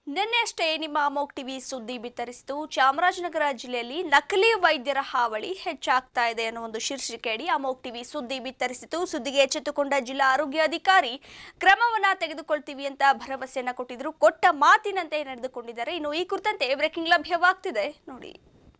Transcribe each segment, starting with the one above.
ನಿನ್ನೆಯಷ್ಟೇ ನಿಮ್ಮ ಅಮೋಕ್ ಟಿವಿ ಸುದ್ದಿ ಬಿತ್ತರಿಸಿತು ಚಾಮರಾಜನಗರ ಜಿಲ್ಲೆಯಲ್ಲಿ ನಕಲಿ ವೈದ್ಯರ ಹಾವಳಿ ಹೆಚ್ಚಾಗ್ತಾ ಇದೆ ಅನ್ನೋ ಒಂದು ಶೀರ್ಷಿಕೆಯಡಿ ಅಮೋಕ್ ಟಿವಿ ಸುದ್ದಿ ಬಿತ್ತರಿಸಿತು ಸುದ್ದಿಗೆ ಎಚ್ಚೆತ್ತುಕೊಂಡ ಜಿಲ್ಲಾ ಆರೋಗ್ಯಾಧಿಕಾರಿ ಕ್ರಮವನ್ನ ತೆಗೆದುಕೊಳ್ತೀವಿ ಅಂತ ಭರವಸೆಯನ್ನ ಕೊಟ್ಟಿದ್ರು ಕೊಟ್ಟ ಮಾತಿನಂತೆ ನಡೆದುಕೊಂಡಿದ್ದಾರೆ ಇನ್ನು ಈ ಕುರಿತಂತೆ ಬ್ರೇಕಿಂಗ್ ಲಭ್ಯವಾಗ್ತಿದೆ ನೋಡಿ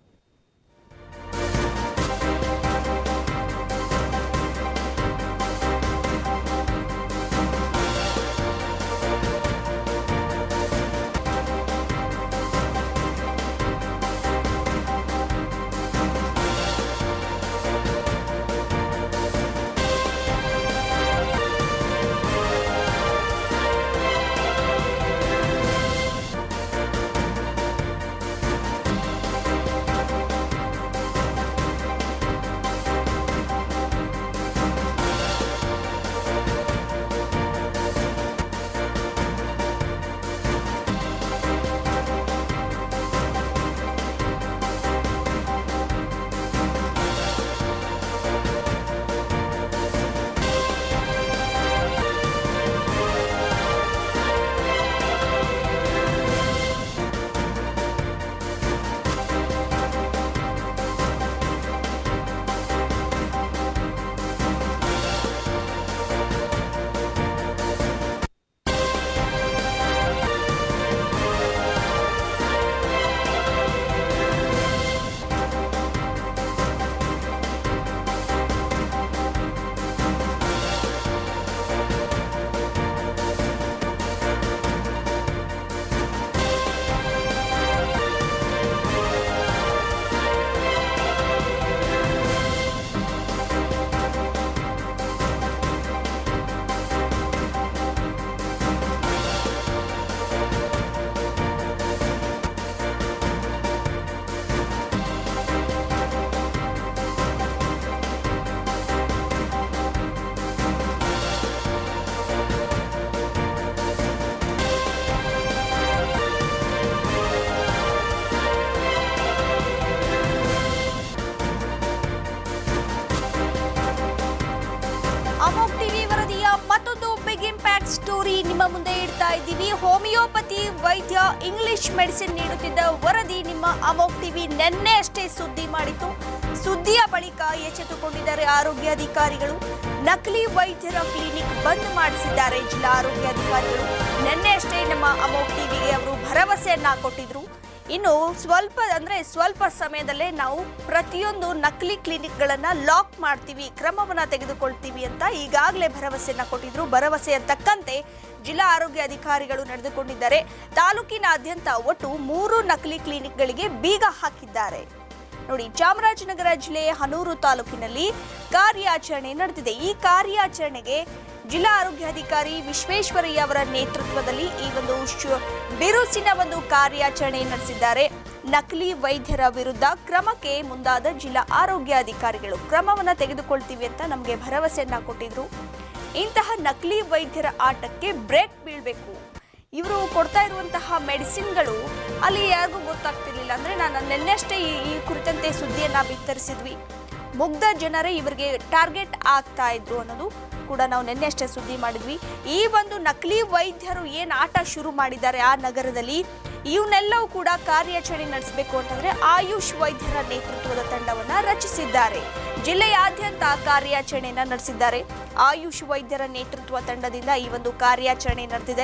ಅಮೋಕ್ ಟಿವಿ ವರದಿಯ ಮತ್ತೊಂದು ಬಿಗ್ ಇಂಪ್ಯಾಕ್ಟ್ ಸ್ಟೋರಿ ನಿಮ್ಮ ಮುಂದೆ ಇಡ್ತಾ ಇದ್ದೀವಿ ಹೋಮಿಯೋಪತಿ ವೈದ್ಯ ಇಂಗ್ಲಿಷ್ ಮೆಡಿಸಿನ್ ನೀಡುತ್ತಿದ್ದ ವರದಿ ನಿಮ್ಮ ಅಮೋಕ್ ಟಿವಿ ನಿನ್ನೆ ಅಷ್ಟೇ ಸುದ್ದಿ ಮಾಡಿತು ಸುದ್ದಿಯ ಬಳಿಕ ಎಚ್ಚೆತ್ತುಕೊಂಡಿದ್ದಾರೆ ಆರೋಗ್ಯಾಧಿಕಾರಿಗಳು ನಕಲಿ ವೈದ್ಯರ ಕ್ಲಿನಿಕ್ ಬಂದ್ ಮಾಡಿಸಿದ್ದಾರೆ ಜಿಲ್ಲಾ ಆರೋಗ್ಯಾಧಿಕಾರಿಗಳು ನಿನ್ನೆ ಅಷ್ಟೇ ನಮ್ಮ ಅಮೋಕ್ ಟಿವಿಗೆ ಅವರು ಭರವಸೆಯನ್ನ ಕೊಟ್ಟಿದ್ರು ಇನ್ನು ಸ್ವಲ್ಪ ಅಂದ್ರೆ ಸ್ವಲ್ಪ ಸಮಯದಲ್ಲೇ ನಾವು ಪ್ರತಿಯೊಂದು ನಕಲಿ ಕ್ಲಿನಿಕ್ಗಳನ್ನ ಲಾಕ್ ಮಾಡ್ತೀವಿ ಕ್ರಮವನ್ನ ತೆಗೆದುಕೊಳ್ತೀವಿ ಅಂತ ಈಗಾಗಲೇ ಭರವಸೆಯನ್ನ ಕೊಟ್ಟಿದ್ರು ಭರವಸೆಯ ತಕ್ಕಂತೆ ಜಿಲ್ಲಾ ಆರೋಗ್ಯ ಅಧಿಕಾರಿಗಳು ನಡೆದುಕೊಂಡಿದ್ದಾರೆ ತಾಲೂಕಿನಾದ್ಯಂತ ಒಟ್ಟು ಮೂರು ನಕಲಿ ಕ್ಲಿನಿಕ್ಗಳಿಗೆ ಬೀಗ ಹಾಕಿದ್ದಾರೆ ನೋಡಿ ಚಾಮರಾಜನಗರ ಜಿಲ್ಲೆಯ ಹನೂರು ತಾಲೂಕಿನಲ್ಲಿ ಕಾರ್ಯಾಚರಣೆ ನಡೆದಿದೆ ಈ ಕಾರ್ಯಾಚರಣೆಗೆ ಜಿಲ್ಲಾ ಆರೋಗ್ಯಾಧಿಕಾರಿ ವಿಶ್ವೇಶ್ವರಯ್ಯ ಅವರ ನೇತೃತ್ವದಲ್ಲಿ ಈ ಒಂದು ಶು- ಬಿರುಸಿನ ಒಂದು ಕಾರ್ಯಾಚರಣೆ ನಡೆಸಿದ್ದಾರೆ ನಕಲಿ ವೈದ್ಯರ ವಿರುದ್ಧ ಕ್ರಮಕ್ಕೆ ಮುಂದಾದ ಜಿಲ್ಲಾ ಆರೋಗ್ಯಾಧಿಕಾರಿಗಳು ಕ್ರಮವನ್ನ ತೆಗೆದುಕೊಳ್ತೀವಿ ಅಂತ ನಮಗೆ ಭರವಸೆಯನ್ನ ಕೊಟ್ಟಿದ್ರು ಇಂತಹ ನಕಲಿ ವೈದ್ಯರ ಆಟಕ್ಕೆ ಬ್ರೇಕ್ ಬೀಳಬೇಕು ಇವರು ಕೊಡ್ತಾ ಇರುವಂತಹ ಮೆಡಿಸಿನ್ಗಳು ಅಲ್ಲಿ ಯಾರಿಗೂ ಗೊತ್ತಾಗ್ತಿರ್ಲಿಲ್ಲ ಅಂದ್ರೆ ನಾನು ನಿನ್ನೆಷ್ಟೇ ಈ ಈ ಕುರಿತಂತೆ ಸುದ್ದಿಯನ್ನ ಬಿತ್ತರಿಸಿದ್ವಿ ಮುಗ್ಧ ಜನರೇ ಇವರಿಗೆ ಟಾರ್ಗೆಟ್ ಆಗ್ತಾ ಇದ್ರು ಅನ್ನೋದು ಕೂಡ ನಾವು ನಿನ್ನೆ ಅಷ್ಟೇ ಸುದ್ದಿ ಮಾಡಿದ್ವಿ ಈ ಒಂದು ನಕಲಿ ವೈದ್ಯರು ಏನ್ ಆಟ ಶುರು ಮಾಡಿದ್ದಾರೆ ಆ ನಗರದಲ್ಲಿ ಇವನ್ನೆಲ್ಲವೂ ಕೂಡ ಕಾರ್ಯಾಚರಣೆ ನಡೆಸಬೇಕು ಅಂತಂದ್ರೆ ಆಯುಷ್ ವೈದ್ಯರ ನೇತೃತ್ವದ ತಂಡವನ್ನ ರಚಿಸಿದ್ದಾರೆ ಜಿಲ್ಲೆಯಾದ್ಯಂತ ಕಾರ್ಯಾಚರಣೆಯನ್ನ ನಡೆಸಿದ್ದಾರೆ ಆಯುಷ್ ವೈದ್ಯರ ನೇತೃತ್ವ ತಂಡದಿಂದ ಈ ಒಂದು ಕಾರ್ಯಾಚರಣೆ ನಡೆದಿದೆ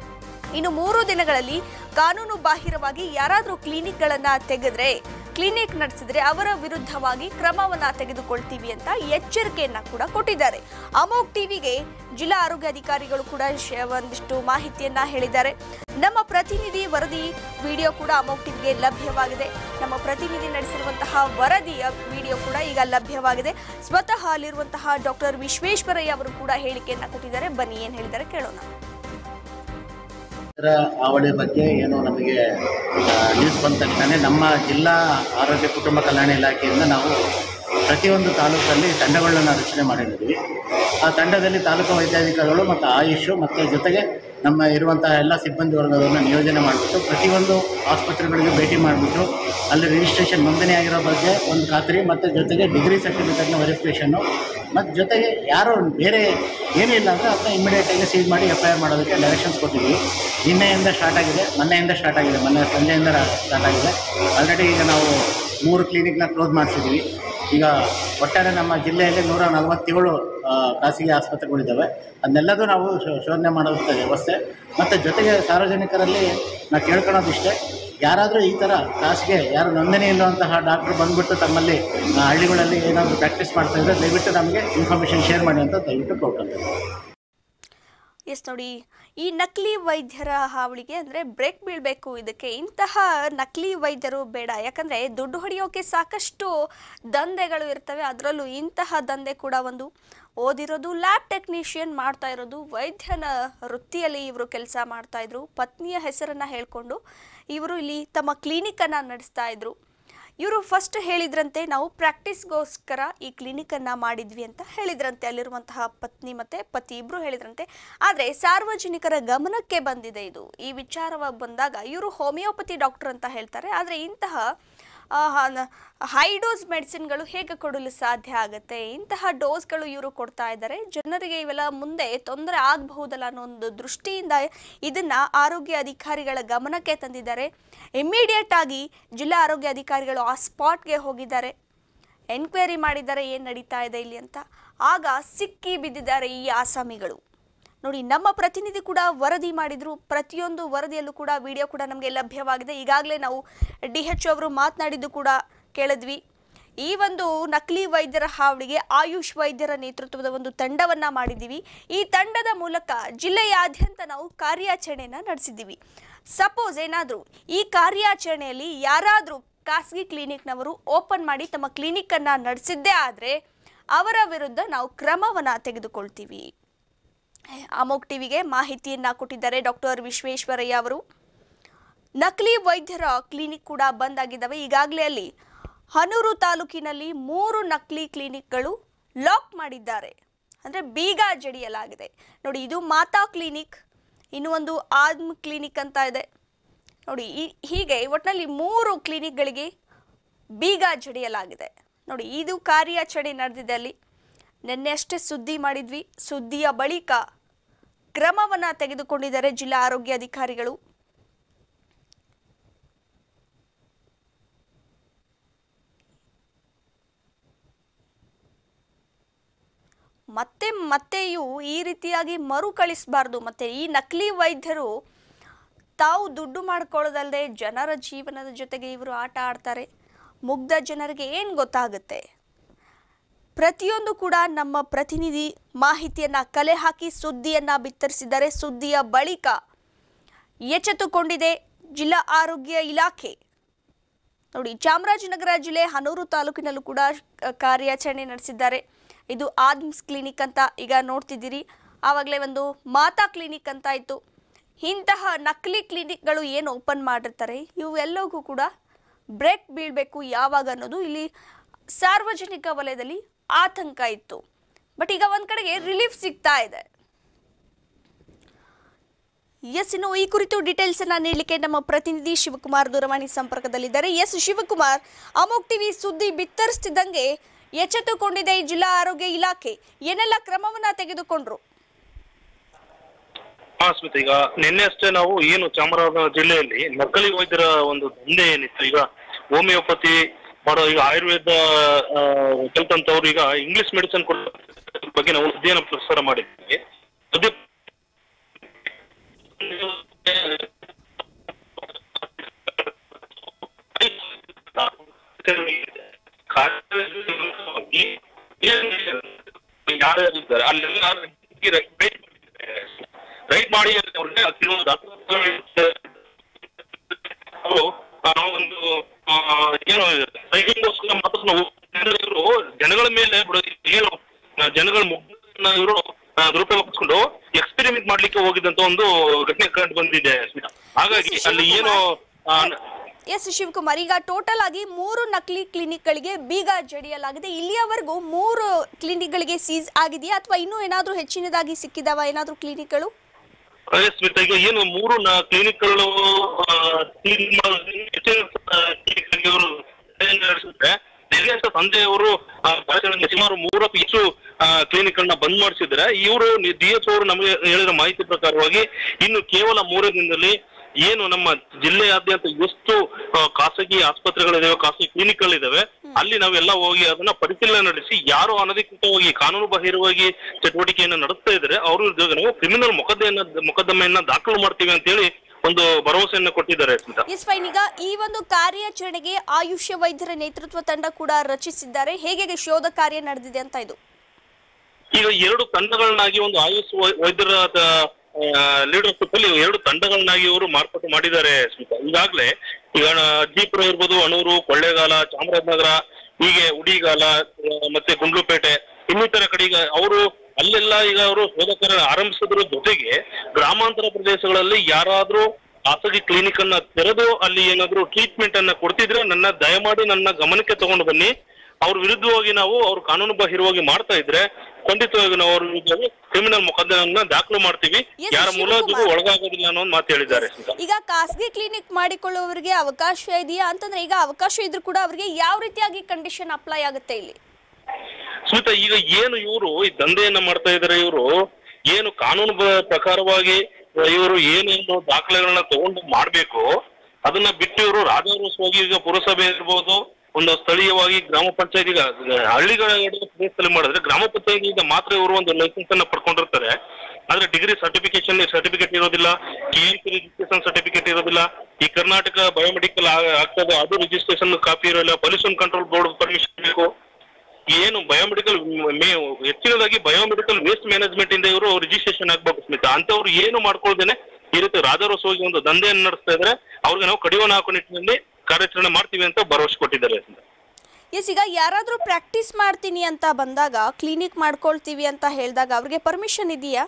ಇನ್ನು ಮೂರು ದಿನಗಳಲ್ಲಿ ಕಾನೂನು ಬಾಹಿರವಾಗಿ ಯಾರಾದರೂ ಕ್ಲಿನಿಕ್ಗಳನ್ನ ತೆಗೆದ್ರೆ ಕ್ಲಿನಿಕ್ ನಡೆಸಿದ್ರೆ ಅವರ ವಿರುದ್ಧವಾಗಿ ಕ್ರಮವನ್ನ ತೆಗೆದುಕೊಳ್ತೀವಿ ಅಂತ ಎಚ್ಚರಿಕೆಯನ್ನ ಕೂಡ ಕೊಟ್ಟಿದ್ದಾರೆ ಅಮೋಕ್ ಟಿವಿಗೆ ಜಿಲ್ಲಾ ಆರೋಗ್ಯಾಧಿಕಾರಿಗಳು ಕೂಡ ಶ- ಒಂದಿಷ್ಟು ಮಾಹಿತಿಯನ್ನ ಹೇಳಿದ್ದಾರೆ ನಮ್ಮ ಪ್ರತಿನಿಧಿ ವರದಿ ವಿಡಿಯೋ ಕೂಡ ಅಮೋಕ್ ಟಿವಿಗೆ ಲಭ್ಯವಾಗಿದೆ ನಮ್ಮ ಪ್ರತಿನಿಧಿ ನಡೆಸಿರುವಂತಹ ವರದಿಯ ವಿಡಿಯೋ ಕೂಡ ಈಗ ಲಭ್ಯವಾಗಿದೆ ಸ್ವತಃ ಅಲ್ಲಿರುವಂತಹ ಡಾಕ್ಟರ್ ವಿಶ್ವೇಶ್ವರಯ್ಯ ಅವರು ಕೂಡ ಹೇಳಿಕೆಯನ್ನ ಕೊಟ್ಟಿದ್ದಾರೆ ಬನ್ನಿ ಏನ್ ಹೇಳಿದ್ದಾರೆ ಕೇಳೋಣ ಇದರ ಹಾವಳಿ ಬಗ್ಗೆ ಏನು ನಮಗೆ ನ್ಯೂಸ್ ಬಂದ ತಕ್ಷಣ ನಮ್ಮ ಜಿಲ್ಲಾ ಆರೋಗ್ಯ ಕುಟುಂಬ ಕಲ್ಯಾಣ ಇಲಾಖೆಯಿಂದ ನಾವು ಪ್ರತಿಯೊಂದು ತಾಲೂಕಲ್ಲಿ ತಂಡಗಳನ್ನು ರಚನೆ ಮಾಡಿದ್ದೀವಿ ಆ ತಂಡದಲ್ಲಿ ತಾಲೂಕು ವೈದ್ಯಾಧಿಕಾರಿಗಳು ಮತ್ತು ಆಯುಷ್ ಮತ್ತು ಜೊತೆಗೆ ನಮ್ಮ ಇರುವಂತಹ ಎಲ್ಲ ಸಿಬ್ಬಂದಿ ವರ್ಗದವರನ್ನು ನಿಯೋಜನೆ ಮಾಡಿಬಿಟ್ಟು ಪ್ರತಿಯೊಂದು ಆಸ್ಪತ್ರೆಗಳಿಗೆ ಭೇಟಿ ಮಾಡಿಬಿಟ್ಟು ಅಲ್ಲಿ ರಿಜಿಸ್ಟ್ರೇಷನ್ ನೋಂದಣಿ ಆಗಿರೋ ಬಗ್ಗೆ ಒಂದು ಖಾತ್ರಿ ಮತ್ತು ಜೊತೆಗೆ ಡಿಗ್ರಿ ಸರ್ಟಿಫಿಕೇಟ್ನ ವೆರಿಫಿಕೇಷನ್ನು ಮತ್ತು ಜೊತೆಗೆ ಯಾರು ಬೇರೆ ಏನಿಲ್ಲ ಅಂದರೆ ಅದನ್ನ ಇಮಿಡಿಯೇಟಾಗಿ ಸೀಲ್ ಮಾಡಿ ಎಫ್ ಐ ಆರ್ ಮಾಡೋದಕ್ಕೆ ಡೈರೆಕ್ಷನ್ಸ್ ಕೊಟ್ಟಿದ್ದೀವಿ ನಿನ್ನೆಯಿಂದ ಸ್ಟಾರ್ಟ್ ಆಗಿದೆ ಮೊನ್ನೆಯಿಂದ ಸ್ಟಾರ್ಟ್ ಆಗಿದೆ ಮೊನ್ನೆ ಸಂಜೆಯಿಂದ ಸ್ಟಾರ್ಟ್ ಆಗಿದೆ ಆಲ್ರೆಡಿ ಈಗ ನಾವು ಮೂರು ಕ್ಲಿನಿಕ್ನ ಕ್ಲೋಸ್ ಮಾಡಿಸಿದ್ದೀವಿ ಈಗ ಒಟ್ಟಾರೆ ನಮ್ಮ ಜಿಲ್ಲೆಯಲ್ಲಿ ನೂರ ನಲವತ್ತೇಳು ಆ, ಖಾಸಗಿ ಆಸ್ಪತ್ರೆಗಳಿದ್ದಾವೆ ಅದನ್ನೆಲ್ಲದೂ ನಾವು ಶೋ- ಶೋಧನೆ ಮಾಡೋದಕ್ಕೆ ವ್ಯವಸ್ಥೆ ಮತ್ತು ಜೊತೆಗೆ ಸಾರ್ವಜನಿಕರಲ್ಲಿ ನಾವು ಕೇಳ್ಕೊಳೋದಿಷ್ಟೇ ಯಾರಾದರೂ ಈ ಥರ ಖಾಸಗಿ ಯಾರು ನೋಂದಣಿ ಇಲ್ಲುವಂತಹ ಡಾಕ್ಟ್ರು ಬಂದುಬಿಟ್ಟು ತಮ್ಮಲ್ಲಿ ಆ, ಹಳ್ಳಿಗಳಲ್ಲಿ ಏನಾದರೂ ಪ್ರಾಕ್ಟೀಸ್ ಮಾಡ್ತಾ ಇದ್ದರೆ ದಯವಿಟ್ಟು ನಮಗೆ ಇನ್ಫಾರ್ಮೇಷನ್ ಶೇರ್ ಮಾಡಿ ಅಂತ ದಯವಿಟ್ಟು ಕೊಟ್ಟು ಎಸ್ ನೋಡಿ ಈ ನಕಲಿ ವೈದ್ಯರ ಹಾವಳಿಗೆ ಅಂದರೆ ಬ್ರೇಕ್ ಬೀಳಬೇಕು ಇದಕ್ಕೆ ಇಂತಹ ನಕಲಿ ವೈದ್ಯರು ಬೇಡ ಯಾಕಂದರೆ ದುಡ್ಡು ಹೊಡೆಯೋಕೆ ಸಾಕಷ್ಟು ದಂಧೆಗಳು ಇರ್ತವೆ ಅದರಲ್ಲೂ ಇಂತಹ ದಂಧೆ ಕೂಡ ಒಂದು ಓದಿರೋದು ಲ್ಯಾಬ್ ಟೆಕ್ನಿಷಿಯನ್ ಮಾಡ್ತಾ ಇರೋದು ವೈದ್ಯನ ವೃತ್ತಿಯಲ್ಲಿ ಇವರು ಕೆಲಸ ಮಾಡ್ತಾ ಇದ್ರು ಪತ್ನಿಯ ಹೆಸರನ್ನು ಹೇಳ್ಕೊಂಡು ಇವರು ಇಲ್ಲಿ ತಮ್ಮ ಕ್ಲಿನಿಕನ್ನು ನಡೆಸ್ತಾ ಇದ್ರು ಇವರು ಫಸ್ಟ್ ಹೇಳಿದ್ರಂತೆ ನಾವು ಪ್ರಾಕ್ಟೀಸ್ಗೋಸ್ಕರ ಈ ಕ್ಲಿನಿಕನ್ನು ಮಾಡಿದ್ವಿ ಅಂತ ಹೇಳಿದ್ರಂತೆ ಅಲ್ಲಿರುವಂತಹ ಪತ್ನಿ ಮತ್ತು ಪತಿ ಇಬ್ಬರು ಹೇಳಿದ್ರಂತೆ ಆದರೆ ಸಾರ್ವಜನಿಕರ ಗಮನಕ್ಕೆ ಬಂದಿದೆ ಇದು ಈ ವಿಚಾರವಾಗಿ ಬಂದಾಗ ಇವರು ಹೋಮಿಯೋಪತಿ ಡಾಕ್ಟರ್ ಅಂತ ಹೇಳ್ತಾರೆ ಆದರೆ ಇಂತಹ ಹೈ ಡೋಸ್ ಮೆಡಿಸಿನ್ಗಳು ಹೇಗೆ ಕೊಡಲು ಸಾಧ್ಯ ಆಗುತ್ತೆ ಇಂತಹ ಡೋಸ್ಗಳು ಇವರು ಕೊಡ್ತಾ ಇದ್ದಾರೆ ಜನರಿಗೆ ಇವೆಲ್ಲ ಮುಂದೆ ತೊಂದರೆ ಆಗಬಹುದಲ್ಲ ಅನ್ನೋ ಒಂದು ದೃಷ್ಟಿಯಿಂದ ಇದನ್ನ ಆರೋಗ್ಯ ಅಧಿಕಾರಿಗಳ ಗಮನಕ್ಕೆ ತಂದಿದ್ದಾರೆ ಇಮ್ಮಿಡಿಯೇಟ್ ಆಗಿ ಜಿಲ್ಲಾ ಆರೋಗ್ಯ ಅಧಿಕಾರಿಗಳು ಆ ಸ್ಪಾಟ್ಗೆ ಹೋಗಿದ್ದಾರೆ ಎನ್ಕ್ವೈರಿ ಮಾಡಿದ್ದಾರೆ ಏನು ನಡೀತಾ ಇದೆ ಇಲ್ಲಿ ಅಂತ ಆಗ ಸಿಕ್ಕಿ ಬಿದ್ದಿದ್ದಾರೆ ಈ ಆಸಾಮಿಗಳು ನೋಡಿ ನಮ್ಮ ಪ್ರತಿನಿಧಿ ಕೂಡ ವರದಿ ಮಾಡಿದ್ರು ಪ್ರತಿಯೊಂದು ವರದಿಯಲ್ಲೂ ಕೂಡ ವಿಡಿಯೋ ಕೂಡ ನಮಗೆ ಲಭ್ಯವಾಗಿದೆ ಈಗಾಗಲೇ ನಾವು ಡಿ ಎಚ್ ಅವರು ಮಾತನಾಡಿದ್ದು ಕೂಡ ಕೇಳಿದ್ವಿ ಈ ಒಂದು ನಕಲಿ ವೈದ್ಯರ ಹಾವಳಿಗೆ ಆಯುಷ್ ವೈದ್ಯರ ನೇತೃತ್ವದ ಒಂದು ತಂಡವನ್ನ ಮಾಡಿದ್ದೀವಿ ಈ ತಂಡದ ಮೂಲಕ ಜಿಲ್ಲೆಯಾದ್ಯಂತ ನಾವು ಕಾರ್ಯಾಚರಣೆಯನ್ನ ನಡೆಸಿದ್ದೀವಿ ಸಪೋಸ್ ಏನಾದರೂ ಈ ಕಾರ್ಯಾಚರಣೆಯಲ್ಲಿ ಯಾರಾದರೂ ಖಾಸಗಿ ಕ್ಲಿನಿಕ್ನವರು ಓಪನ್ ಮಾಡಿ ತಮ್ಮ ಕ್ಲಿನಿಕ್ಕನ್ನು ನಡೆಸಿದ್ದೇ ಆದರೆ ಅವರ ವಿರುದ್ಧ ನಾವು ಕ್ರಮವನ್ನು ತೆಗೆದುಕೊಳ್ತೀವಿ ಅಮೋಕ್ ಟಿವಿಗೆ ಮಾಹಿತಿಯನ್ನ ಕೊಟ್ಟಿದ್ದಾರೆ ಡಾಕ್ಟರ್ ವಿಶ್ವೇಶ್ವರಯ್ಯ ಅವರು ನಕಲಿ ವೈದ್ಯರ ಕ್ಲಿನಿಕ್ ಕೂಡ ಬಂದ್ ಆಗಿದ್ದಾವೆ ಈಗಾಗಲೇ ಅಲ್ಲಿ ಹನೂರು ತಾಲೂಕಿನಲ್ಲಿ ಮೂರು ನಕಲಿ ಕ್ಲಿನಿಕ್ಗಳು ಲಾಕ್ ಮಾಡಿದ್ದಾರೆ ಅಂದರೆ ಬೀಗ ಜಡಿಯಲಾಗಿದೆ ನೋಡಿ ಇದು ಮಾತಾ ಕ್ಲಿನಿಕ್ ಇನ್ನು ಒಂದು ಆದ್ಮ್ ಕ್ಲಿನಿಕ್ ಅಂತ ಇದೆ ನೋಡಿ ಈ ಹೀಗೆ ಒಟ್ಟಿನಲ್ಲಿ ಮೂರು ಕ್ಲಿನಿಕ್ಗಳಿಗೆ ಬೀಗ ಜಡಿಯಲಾಗಿದೆ ನೋಡಿ ಇದು ಕಾರ್ಯಾಚರಣೆ ನಡೆದಿದೆ ಅಲ್ಲಿ ನಿನ್ನೆ ಅಷ್ಟೇ ಸುದ್ದಿ ಮಾಡಿದ್ವಿ ಸುದ್ದಿಯ ಬಳಿಕ ಕ್ರಮವನ್ನು ತೆಗೆದುಕೊಂಡಿದ್ದಾರೆ ಜಿಲ್ಲಾ ಆರೋಗ್ಯ ಅಧಿಕಾರಿಗಳು ಮತ್ತೆ ಮತ್ತೆಯೂ ಈ ರೀತಿಯಾಗಿ ಮರುಕಳಿಸಬಾರ್ದು ಮತ್ತೆ ಈ ನಕಲಿ ವೈದ್ಯರು ತಾವು ದುಡ್ಡು ಮಾಡ್ಕೊಳ್ಳೋದಲ್ಲದೆ ಜನರ ಜೀವನದ ಜೊತೆಗೆ ಇವರು ಆಟ ಆಡ್ತಾರೆ ಮುಗ್ಧ ಜನರಿಗೆ ಏನು ಗೊತ್ತಾಗುತ್ತೆ ಪ್ರತಿಯೊಂದು ಕೂಡ ನಮ್ಮ ಪ್ರತಿನಿಧಿ ಮಾಹಿತಿಯನ್ನ ಕಲೆ ಹಾಕಿ ಸುದ್ದಿಯನ್ನ ಬಿತ್ತರಿಸಿದ್ದಾರೆ ಸುದ್ದಿಯ ಬಳಿಕ ಎಚ್ಚೆತ್ತುಕೊಂಡಿದೆ ಜಿಲ್ಲಾ ಆರೋಗ್ಯ ಇಲಾಖೆ ನೋಡಿ ಚಾಮರಾಜನಗರ ಜಿಲ್ಲೆ ಹನೂರು ತಾಲೂಕಿನಲ್ಲೂ ಕೂಡ ಅಹ್, ಕಾರ್ಯಾಚರಣೆ ನಡೆಸಿದ್ದಾರೆ ಇದು ಆದ್ಮ್ಸ್ ಕ್ಲಿನಿಕ್ ಅಂತ ಈಗ ನೋಡ್ತಿದ್ದೀರಿ ಆವಾಗಲೇ ಒಂದು ಮಾತಾ ಕ್ಲಿನಿಕ್ ಅಂತ ಇತ್ತು ಇಂತಹ ನಕಲಿ ಕ್ಲಿನಿಕ್ಗಳು ಏನು ಓಪನ್ ಮಾಡಿರ್ತಾರೆ ಇವೆಲ್ಲವೂ ಕೂಡ ಬ್ರೇಕ್ ಬೀಳಬೇಕು ಯಾವಾಗ ಅನ್ನೋದು ಇಲ್ಲಿ ಸಾರ್ವಜನಿಕ ವಲಯದಲ್ಲಿ ಆತಂಕ ಇತ್ತು ಬಟ್ ಈಗ ಒಂದ್ ಕಡೆಗೆ ರಿಲೀಫ್ ಸಿಗ್ತಾ ಇದೆ ಎಸ್ ಇನ್ನು ಈ ಕುರಿತು ಡೀಟೇಲ್ಸ್ ಅನ್ನ ನೀಡಲಿಕ್ಕೆ ನಮ್ಮ ಪ್ರತಿನಿಧಿ ಶಿವಕುಮಾರ್ ದೂರವಾಣಿ ಸಂಪರ್ಕದಲ್ಲಿದ್ದಾರೆ ಎಸ್ ಶಿವಕುಮಾರ್ ಅಮೋಕ್ ಟಿವಿ ಸುದ್ದಿ ಬಿತ್ತರಿಸ್ತಿದ್ದಂಗೆ ಎಚ್ಚೆತ್ತುಕೊಂಡಿದೆ ಈ ಜಿಲ್ಲಾ ಆರೋಗ್ಯ ಇಲಾಖೆ ಏನೆಲ್ಲ ಕ್ರಮವನ್ನ ತೆಗೆದುಕೊಂಡ್ರು ಹಾ ಸ್ಮಿತಾ ಈಗ ನಿನ್ನೆ ಅಷ್ಟೇ ನಾವು ಏನು ಚಾಮರಾಜನಗರ ಜಿಲ್ಲೆಯಲ್ಲಿ ನಕಲಿ ವೈದ್ಯರ ಒಂದು ದಂಧೆ ಏನಿತ್ತು ಈಗ ಹೋಮಿಯೋಪತಿ ಮಾಡೋ ಈಗ ಆಯುರ್ವೇದ ಆ, ಕಲ್ತಂತವ್ರು ಈಗ ಇಂಗ್ಲಿಷ್ ಮೆಡಿಸಿನ್ ಕೊಡೋ ಬಗ್ಗೆ ನಾವು ಅಧ್ಯಯನ ಪ್ರಸಾರ ಮಾಡಿದ್ವಿ ಅದೇ ಯಾರ್ಯಾರಿದ್ದಾರೆ ಅಲ್ಲೆಲ್ಲ ರೈಟ್ ಮಾಡಿ ಅವ್ರಿಗೆ ಕೆಲವೊಂದು ಡಾಕ್ಯುಮೆಂಟ್ಸ್ ಅವರು ಒಂದು ಆ, ಏನು ಸೈನಿಗೋಸ್ಕರ ಮಾತ್ರ ನಾವು ಜನರು ಜನಗಳ ಮೇಲೆ ಬಿಡೋದು ಏನು ಆ, ಜನಗಳ ಮುಖನ ಇವರು ದುರುಪಯೋಗಿಸ್ಕೊಂಡು ಎಕ್ಸ್ಪೆರಿಮೆಂಟ್ ಮಾಡ್ಲಿಕ್ಕೆ ಹೋಗಿದ್ದಂತ ಒಂದು ಘಟನೆ ಕಂಡು ಬಂದಿದೆ ಸ್ಮಿತಾ ಹಾಗಾಗಿ ಅಲ್ಲಿ ಏನು ಆ, ಎಸ್ ಶಿವಕುಮಾರ್ ಈಗ ಟೋಟಲ್ ಆಗಿ ಮೂರು ನಕಲಿ ಕ್ಲಿನಿಕ್ಗಳಿಗೆ ಬೀಗ ಜಡಿಯಲಾಗಿದೆ ಇಲ್ಲಿಯವರೆಗೂ ಮೂರು ಕ್ಲಿನಿಕ್ಗಳಿಗೆ ಸೀಸ್ ಆಗಿದೆಯಾ ಅಥವಾ ಇನ್ನೂ ಏನಾದರೂ ಹೆಚ್ಚಿನದಾಗಿ ಸಿಕ್ಕಿದಾವ ಏನಾದರೂ ಕ್ಲಿನಿಕ್ಗಳು ಅದೇ ಸ್ಮಿತಾ ಈಗ ಏನು ಮೂರು ಕ್ಲಿನಿಕ್ಗಳು ಸೀಲ್ ಮಾಡೋದು ಹೆಚ್ಚಿನ ಕ್ಲಿನಿಕ್ಗಳಿಗೆ ಇವರು ನಡೆಸಿದ್ರೆ ನೆರೆಯ ಸಂಜೆ ಅವರು ಆ, ಕಾರ್ಯಾಚರಣೆಗೆ ಸುಮಾರು ಮೂರಕ್ಕೂ ಹೆಚ್ಚು ಕ್ಲಿನಿಕ್ ಅನ್ನ ಬಂದ್ ಮಾಡಿಸಿದ್ರೆ ಇವರು ಡಿ ಎಚ್ ಅವರು ನಮಗೆ ಹೇಳಿದ ಮಾಹಿತಿ ಪ್ರಕಾರವಾಗಿ ಇನ್ನು ಕೇವಲ ಮೂರೇ ದಿನದಲ್ಲಿ ಏನು ನಮ್ಮ ಜಿಲ್ಲೆಯಾದ್ಯಂತ ಎಷ್ಟು ಆ, ಖಾಸಗಿ ಆಸ್ಪತ್ರೆಗಳಿದಾವೆ ಖಾಸಗಿ ಕ್ಲಿನಿಕ್ಗಳಿದಾವೆ ಅಲ್ಲಿ ನಾವೆಲ್ಲ ಹೋಗಿ ಅದನ್ನ ಪರಿಶೀಲನೆ ನಡೆಸಿ ಯಾರು ಅನಧಿಕೃತವಾಗಿ ಕಾನೂನು ಬಾಹಿರವಾಗಿ ಚಟುವಟಿಕೆಯನ್ನ ನಡೆಸ್ತಾ ಇದ್ರೆ ಅವ್ರ ವಿರುದ್ಧ ನಾವು ಕ್ರಿಮಿನಲ್ ಮೊಕದ್ದಮೆಯನ್ನ ಮೊಕದ್ದಮೆಯನ್ನ ದಾಖಲು ಮಾಡ್ತೀವಿ ಅಂತ ಹೇಳಿ ಒಂದು ಭರವಸೆಯನ್ನ ಕೊಟ್ಟಿದ್ದಾರೆ ಸ್ಮಿತಾ ಎಸ್ ಫೈನ್ ಈಗ ಈ ಒಂದು ಕಾರ್ಯಾಚರಣೆಗೆ ಆಯುಷ್ಯ ವೈದ್ಯರ ನೇತೃತ್ವ ತಂಡ ಕೂಡ ರಚಿಸಿದ್ದಾರೆ ಹೇಗೆ ಶೋಧ ಕಾರ್ಯ ನಡೆದಿದೆ ಅಂತ ಇದು ಈಗ ಎರಡು ತಂಡಗಳನ್ನಾಗಿ ಒಂದು ಆಯುಷ್ ವೈ- ವೈದ್ಯರ ಲೀಡರ್ಶಿಪ್ ಅಲ್ಲಿ ಎರಡು ತಂಡಗಳನ್ನಾಗಿ ಇವರು ಮಾರ್ಪಾಟು ಮಾಡಿದ್ದಾರೆ ಸ್ಮಿತಾ ಈಗಾಗಲೇ ಈಗ ಅಜ್ಜಿಪುರ ಇರ್ಬೋದು ಅಣೂರು ಕೊಳ್ಳೇಗಾಲ ಚಾಮರಾಜನಗರ ಹೀಗೆ ಉಡಿಗಾಲ ಆ, ಮತ್ತೆ ಗುಂಡ್ಲುಪೇಟೆ ಇನ್ನಿತರ ಕಡೆ ಈಗ ಅವರು ಅಲ್ಲೆಲ್ಲ ಈಗ ಅವರು ಶೋಧಕರ ಆರಂಭಿಸಿದ್ರ ಜೊತೆಗೆ ಗ್ರಾಮಾಂತರ ಪ್ರದೇಶಗಳಲ್ಲಿ ಯಾರಾದ್ರೂ ಖಾಸಗಿ ಕ್ಲಿನಿಕ್ ಅನ್ನ ತೆರೆದು ಅಲ್ಲಿ ಏನಾದ್ರು ಟ್ರೀಟ್ಮೆಂಟ್ ಅನ್ನ ಕೊಡ್ತಿದ್ರೆ ನನ್ನ ದಯಮಾಡಿ ನನ್ನ ಗಮನಕ್ಕೆ ತಗೊಂಡು ಬನ್ನಿ ಅವ್ರ ವಿರುದ್ಧವಾಗಿ ನಾವು ಅವ್ರು ಕಾನೂನು ಬಾಹಿರವಾಗಿ ಮಾಡ್ತಾ ಇದ್ರೆ ಖಂಡಿತವಾಗಿ ನಾವು ಅವ್ರ ವಿರುದ್ಧವಾಗಿ ಕ್ರಿಮಿನಲ್ ಮೊಕದ್ದಮೆಯನ್ನ ದಾಖಲು ಮಾಡ್ತೀವಿ Yes, ಯಾರ ಮೂಲದೂ ಶಿವಕುಮಾರ್. ಒಳಗಾಗೋದಿಲ್ಲ ಅನ್ನೋ ಒಂದು ಮಾತು ಹೇಳಿದ್ದಾರೆ ಸ್ಮಿತಾ. ಈಗ ಖಾಸಗಿ ಕ್ಲಿನಿಕ್ ಮಾಡಿಕೊಳ್ಳುವವರಿಗೆ ಅವಕಾಶ ಇದೆಯಾ ಅಂತಂದ್ರೆ ಈಗ ಅವಕಾಶ ಇದ್ರೂ ಕೂಡ ಅವರಿಗೆ ಯಾವ ರೀತಿಯಾಗಿ ಕಂಡೀಷನ್ ಅಪ್ಲೈ ಆಗುತ್ತೆ ಇಲ್ಲಿ ಸ್ಮಿತಾ ಈಗ ಏನು ಇವರು ಈ ದಂಧೆಯನ್ನ ಮಾಡ್ತಾ ಇದ್ದಾರೆ ಇವರು ಏನು ಕಾನೂನು ಬ- ಪ್ರಕಾರವಾಗಿ ಇವರು ಏನೇನು ದಾಖಲೆಗಳನ್ನ ತಗೊಂಡು ಮಾಡ್ಬೇಕು ಅದನ್ನ ಬಿಟ್ಟು ಇವರು ರಾಜಾರೋಷವಾಗಿ ಈಗ ಪುರಸಭೆ ಇರ್ಬೋದು ಒಂದು ಸ್ಥಳೀಯವಾಗಿ ಗ್ರಾಮ ಪಂಚಾಯತ್ ಈಗ ಹಳ್ಳಿಗಳ ಪ್ರದೇಶದಲ್ಲಿ ಮಾಡಿದ್ರೆ ಗ್ರಾಮ ಪಂಚಾಯತಿಯಿಂದ ಮಾತ್ರ ಇವರು ಒಂದು ಲೈಸೆನ್ಸ್ ಅನ್ನ ಪಡ್ಕೊಂಡಿರ್ತಾರೆ ಆದ್ರೆ ಡಿಗ್ರಿ ಸರ್ಟಿಫಿಕೇಶನ್ ಸರ್ಟಿಫಿಕೇಟ್ ಇರೋದಿಲ್ಲ K M C registration certificate ಇರೋದಿಲ್ಲ ಈ ಕರ್ನಾಟಕ ಬಯೋಮೆಡಿಕಲ್ ಆಗ್ತದೆ ಅದು ರಿಜಿಸ್ಟ್ರೇಷನ್ ಕಾಪಿ ಇರೋಲ್ಲ ಪೊಲ್ಯೂಷನ್ ಕಂಟ್ರೋಲ್ ಬೋರ್ಡ್ ಪರ್ಮಿಷನ್ ಬೇಕು ಏನು ಬಯೋಮೆಡಿಕಲ್ ಮೇ ಹೆಚ್ಚಿನದಾಗಿ ಬಯೋಮೆಡಿಕಲ್ ವೇಸ್ಟ್ ಮ್ಯಾನೇಜ್ಮೆಂಟ್ ಇಂದ ಇವರು ರಿಜಿಸ್ಟ್ರೇಷನ್ ಆಗ್ಬೇಕು ಸ್ಮಿತಾ ಅಂತವ್ರು ಏನು ಮಾಡ್ಕೊಳ್ದೇನೆ ಈ ರೀತಿ ರಾಜಾರೋಷವಾಗಿ ಒಂದು ದಂಧೆಯನ್ನು ನಡೆಸ್ತಾ ಇದ್ರೆ ಅವ್ರಿಗೆ ನಾವು ಕಡಿವಾಣ ಹಾಕೋ ನಿಟ್ಟಿನಲ್ಲಿ ಕಾರ್ಯಾಚರಣೆ ಮಾಡ್ತೀವಿ ಅಂತ ಭರವಸೆ ಕೊಟ್ಟಿದ್ದಾರೆ ಸ್ಮಿತಾ. ಎಸ್ ಈಗ ಯಾರಾದರೂ ಪ್ರಾಕ್ಟೀಸ್ ಮಾಡ್ತೀನಿ ಅಂತ ಬಂದಾಗ ಕ್ಲಿನಿಕ್ ಮಾಡ್ಕೊಳ್ತೀವಿ ಅಂತ ಹೇಳಿದಾಗ ಅವ್ರಿಗೆ ಪರ್ಮಿಷನ್ ಇದೆಯಾ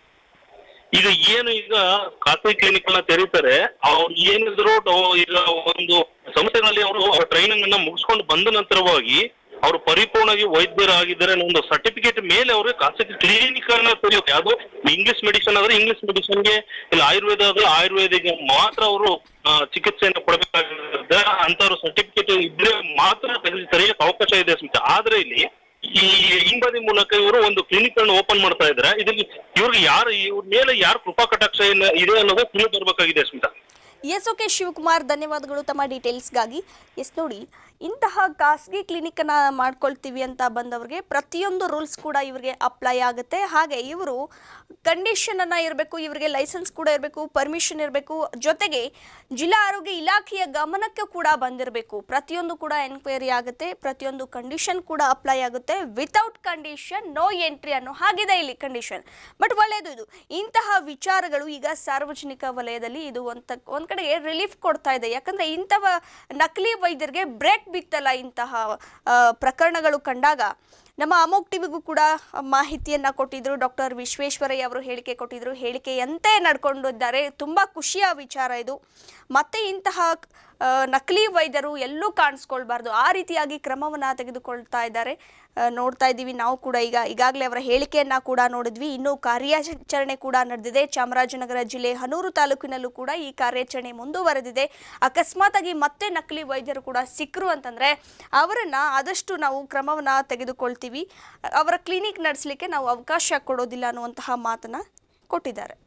ಈಗ ಏನು ಈಗ ಖಾಸಗಿ ಕ್ಲಿನಿಕ್ ನ ತೆರೀತಾರೆ ಅವ್ರು ಏನಿದ್ರು ಡ- ಈಗ ಒಂದು ಸಂಸ್ಥೆಗಳಲ್ಲಿ ಅವರು ಅವ್ರ ಟ್ರೈನಿಂಗ್ ಅನ್ನ ಮುಗಿಸ್ಕೊಂಡು ಬಂದ ನಂತರವಾಗಿ ಅವರು ಪರಿಪೂರ್ಣವಾಗಿ ವೈದ್ಯರಾಗಿದ್ದಾರೆ ಅನ್ನೋ ಒಂದು ಸರ್ಟಿಫಿಕೇಟ್ ಮೇಲೆ ಅವರು ಖಾಸಗಿ ಕ್ಲಿನಿಕ್ ಅನ್ನ ತೆರೆಯೋಕೆ ಅದು ಇಂಗ್ಲಿಷ್ ಮೆಡಿಸಿನ್ ಆದ್ರೆ ಇಂಗ್ಲಿಷ್ ಮೆಡಿಸಿನ್ಗೆ ಇಲ್ಲ ಆಯುರ್ವೇದ ಆದ್ರೆ ಆಯುರ್ವೇದಿಗೆ ಮಾತ್ರ ಅವರು ಚಿಕಿತ್ಸೆಯನ್ನು ಕೊಡಬೇಕಾಗಿರುತ್ತೆ ಅಂತವ್ರ ಸರ್ಟಿಫಿಕೇಟ್ ಇದ್ರೆ ಮಾತ್ರ ತೆಗೆ- ತೆರೆಯಕ್ಕೆ ಅವಕಾಶ ಇದೆ ಸ್ಮಿತಾ ಆದ್ರೆ ಇಲ್ಲಿ ಈ ಹಿಂಬದಿ ಮೂಲಕ ಇವರು ಒಂದು ಕ್ಲಿನಿಕ್ ಅನ್ನು ಓಪನ್ ಮಾಡ್ತಾ ಇದ್ದಾರೆ ಇದರಲ್ಲಿ ಇವ್ರಿಗೆ ಯಾರು ಇವ್ರ ಮೇಲೆ ಯಾರು ಕೃಪಾ ಕಟಾಕ್ಷ ಏನ- ಇದೆ ಅನ್ನೋದು ತಿಳಿದು ಬರಬೇಕಾಗಿದೆ ಸ್ಮಿತಾ ಎಸ್ ಓಕೆ ಶಿವಕುಮಾರ್ ಧನ್ಯವಾದಗಳು ತಮ್ಮ ಡೀಟೇಲ್ಸ್ಗಾಗಿ ಎಸ್ ನೋಡಿ ಇಂತಹ ಖಾಸಗಿ ಕ್ಲಿನಿಕನ್ನು ಮಾಡ್ಕೊಳ್ತೀವಿ ಅಂತ ಬಂದವ್ರಿಗೆ ಪ್ರತಿಯೊಂದು ರೂಲ್ಸ್ ಕೂಡ ಇವರಿಗೆ ಅಪ್ಲೈ ಆಗುತ್ತೆ ಹಾಗೆ ಇವರು ಕಂಡೀಷನನ್ನು ಇರಬೇಕು ಇವರಿಗೆ ಲೈಸೆನ್ಸ್ ಕೂಡ ಇರಬೇಕು ಪರ್ಮಿಷನ್ ಇರಬೇಕು ಜೊತೆಗೆ ಜಿಲ್ಲಾ ಆರೋಗ್ಯ ಇಲಾಖೆಯ ಗಮನಕ್ಕೆ ಕೂಡ ಬಂದಿರಬೇಕು ಪ್ರತಿಯೊಂದು ಕೂಡ ಎನ್ಕ್ವೈರಿ ಆಗುತ್ತೆ ಪ್ರತಿಯೊಂದು ಕಂಡೀಷನ್ ಕೂಡ ಅಪ್ಲೈ ಆಗುತ್ತೆ ವಿತೌಟ್ ಕಂಡೀಷನ್ ನೋ ಎಂಟ್ರಿ ಅನ್ನೋ ಹಾಗಿದೆ ಇಲ್ಲಿ ಕಂಡೀಷನ್ ಬಟ್ ಒಳ್ಳೆಯದು ಇದು ಇಂತಹ ವಿಚಾರಗಳು ಈಗ ಸಾರ್ವಜನಿಕ ವಲಯದಲ್ಲಿ ಇದು ಒಂದ ಒಂದ್ ಕಡೆಗೆ ರಿಲೀಫ್ ಕೊಡ್ತಾ ಇದೆ ಯಾಕಂದ್ರೆ ಇಂಥವ ನಕಲಿ ವೈದ್ಯರಿಗೆ ಬ್ರೇಕ್ ಬಿತ್ತಲ್ಲ ಇಂತಹ ಆ, ಪ್ರಕರಣಗಳು ಕಂಡಾಗ ನಮ್ಮ ಅಮೋಕ್ ಟಿವಿಗೂ ಕೂಡ ಮಾಹಿತಿಯನ್ನ ಕೊಟ್ಟಿದ್ರು ಡಾಕ್ಟರ್ ವಿಶ್ವೇಶ್ವರಯ್ಯ ಅವರು ಹೇಳಿಕೆ ಕೊಟ್ಟಿದ್ರು ಹೇಳಿಕೆಯಂತೆ ನಡ್ಕೊಂಡಿದ್ದಾರೆ ತುಂಬಾ ಖುಷಿಯ ವಿಚಾರ ಇದು ಮತ್ತೆ ಇಂತಹ ಆ, ನಕಲಿ ವೈದ್ಯರು ಎಲ್ಲೂ ಕಾಣಿಸ್ಕೊಳ್ಬಾರ್ದು ಆ ರೀತಿಯಾಗಿ ಕ್ರಮವನ್ನ ತೆಗೆದುಕೊಳ್ತಾ ಇದ್ದಾರೆ ಆ, ನೋಡ್ತಾ ಇದ್ದೀವಿ ನಾವು ಕೂಡ ಈಗ ಈಗಾಗಲೇ ಅವರ ಹೇಳಿಕೆಯನ್ನ ಕೂಡ ನೋಡಿದ್ವಿ ಇನ್ನೂ ಕಾರ್ಯಾಚರಣೆ ಕೂಡ ನಡೆದಿದೆ ಚಾಮರಾಜನಗರ ಜಿಲ್ಲೆ ಹನೂರು ತಾಲೂಕಿನಲ್ಲೂ ಕೂಡ ಈ ಕಾರ್ಯಾಚರಣೆ ಮುಂದುವರೆದಿದೆ ಅಕಸ್ಮಾತ್ ಆಗಿ ಮತ್ತೆ ನಕಲಿ ವೈದ್ಯರು ಕೂಡ ಸಿಕ್ಕರು ಅಂತಂದ್ರೆ ಅವರನ್ನ ಆದಷ್ಟು ನಾವು ಕ್ರಮವನ್ನ ತೆಗೆದುಕೊಳ್ತೀವಿ ಅವರ ಕ್ಲಿನಿಕ್ ನಡೆಸಲಿಕ್ಕೆ ನಾವು ಅವಕಾಶ ಕೊಡೋದಿಲ್ಲ ಅನ್ನುವಂತಹ ಮಾತನ್ನ ಕೊಟ್ಟಿದ್ದಾರೆ